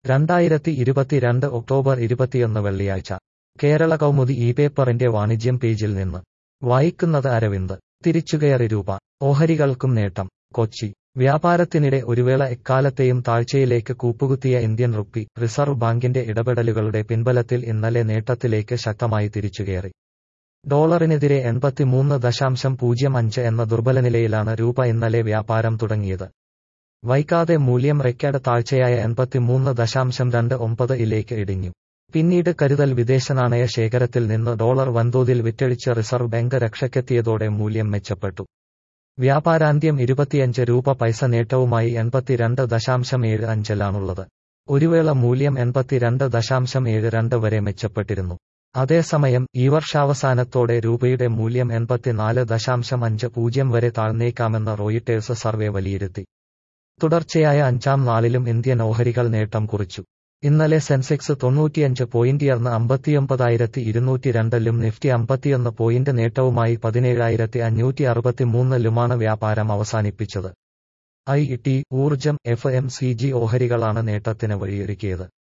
രണ്ടായിരത്തി ഇരുപത്തിരണ്ട് ഒക്ടോബർ ഇരുപത്തിയൊന്ന് വെള്ളിയാഴ്ച കേരള കൗമുദി ഈ പേപ്പറിന്റെ വാണിജ്യം പേജിൽ നിന്ന് വായിക്കുന്നത് അരവിന്ദ് തിരിച്ചുകയറി രൂപ ഓഹരികൾക്കും നേട്ടം കൊച്ചി വ്യാപാരത്തിനിടെ ഒരുവേള എക്കാലത്തെയും താഴ്ചയിലേക്ക് കൂപ്പുകുത്തിയ ഇന്ത്യൻ റുപ്പി റിസർവ് ബാങ്കിന്റെ ഇടപെടലുകളുടെ പിൻബലത്തിൽ ഇന്നലെ നേട്ടത്തിലേക്ക് ശക്തമായി തിരിച്ചുകയറി ഡോളറിനെതിരെ എൺപത്തിമൂന്ന് ദശാംശം പൂജ്യം അഞ്ച് എന്ന ദുർബലനിലയിലാണ് രൂപ ഇന്നലെ വ്യാപാരം തുടങ്ങിയത് വൈകാതെ മൂല്യം റെക്കോർഡ് താഴ്ചയായ എൺപത്തിമൂന്ന് ദശാംശം രണ്ട് ഒമ്പത് ഇലേക്ക് ഇടിഞ്ഞു പിന്നീട് കരുതൽ വിദേശ നാണയ ശേഖരത്തിൽ നിന്ന് ഡോളർ വൻതോതിൽ വിറ്റഴിച്ച് റിസർവ് ബാങ്ക് രക്ഷയ്ക്കെത്തിയതോടെ മൂല്യം മെച്ചപ്പെട്ടു വ്യാപാരാന്ത്യം ഇരുപത്തിയഞ്ച് രൂപ പൈസ നേട്ടവുമായി എൺപത്തിരണ്ട് ദശാംശം ഏഴ് അഞ്ചിലാണുള്ളത് ഒരുവേള മൂല്യം എൺപത്തിരണ്ട് ദശാംശം ഏഴ് രണ്ട് വരെ മെച്ചപ്പെട്ടിരുന്നു അതേസമയം ഈ വർഷാവസാനത്തോടെ രൂപയുടെ മൂല്യം എൺപത്തിനാല് ദശാംശം അഞ്ച് പൂജ്യം വരെ താഴ്ന്നേക്കാമെന്ന് റോയിട്ടേഴ്സ് സർവേ വിലയിരുത്തി തുടർച്ചയായ അഞ്ചാം നാളിലും ഇന്ത്യൻ ഓഹരികൾ നേട്ടം കുറിച്ചു ഇന്നലെ സെൻസെക്സ് തൊണ്ണൂറ്റിയഞ്ച് പോയിന്റിയർന്ന് അമ്പത്തിയൊമ്പതായിരത്തി ഇരുന്നൂറ്റി രണ്ടിലും നിഫ്റ്റി അമ്പത്തിയൊന്ന് പോയിന്റ് നേട്ടവുമായി പതിനേഴായിരത്തി അഞ്ഞൂറ്റി അറുപത്തിമൂന്നിലുമാണ് വ്യാപാരം അവസാനിപ്പിച്ചത് ഐ ടി ഊർജം എഫ് എം സി ജി ഓഹരികളാണ് നേട്ടത്തിന് വഴിയൊരുക്കിയത്